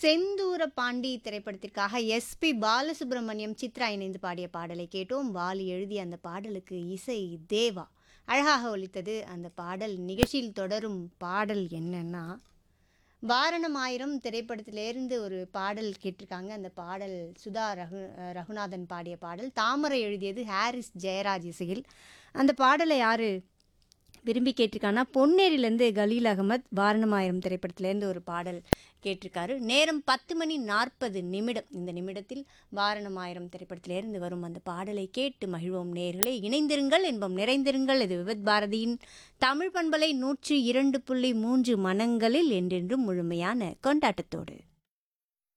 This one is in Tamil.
செந்தூர பாண்டி திரைப்படத்திற்காக எஸ்பி பாலசுப்ரமணியம் சித்ரா இணைந்து பாடிய பாடலை கேட்டோம் வாலி எழுதிய அந்த பாடலுக்கு இசை தேவா அழகாக ஒலித்தது அந்த பாடல் நிகழ்ச்சியில் தொடரும் பாடல் என்னன்னா வாரணம் ஆயிரம் திரைப்படத்திலேருந்து ஒரு பாடல் கேட்டிருக்காங்க அந்த பாடல் சுதா ரகு ரகுநாதன் பாடிய பாடல் தாமரை எழுதியது ஹாரிஸ் ஜெயராஜ் இசையில் அந்த பாடலை யார் விரும்பி கேட்டிருக்காங்கன்னா பொன்னேரியிலேருந்து கலீல் அகமத் வாரணமாயிரம் திரைப்படத்திலேருந்து ஒரு பாடல் கேட்டிருக்காரு நேரம் பத்து மணி நாற்பது நிமிடம் இந்த நிமிடத்தில் வாரணமாயிரம் திரைப்படத்திலேருந்து வரும் அந்த பாடலை கேட்டு மகிழ்வோம் நேர்களை இணைந்திருங்கள் என்பம் நிறைந்திருங்கள் இது விபத் பாரதியின் தமிழ் பண்பலை நூற்றி இரண்டு புள்ளி மூன்று மனங்களில் என்றென்றும் முழுமையான கொண்டாட்டத்தோடு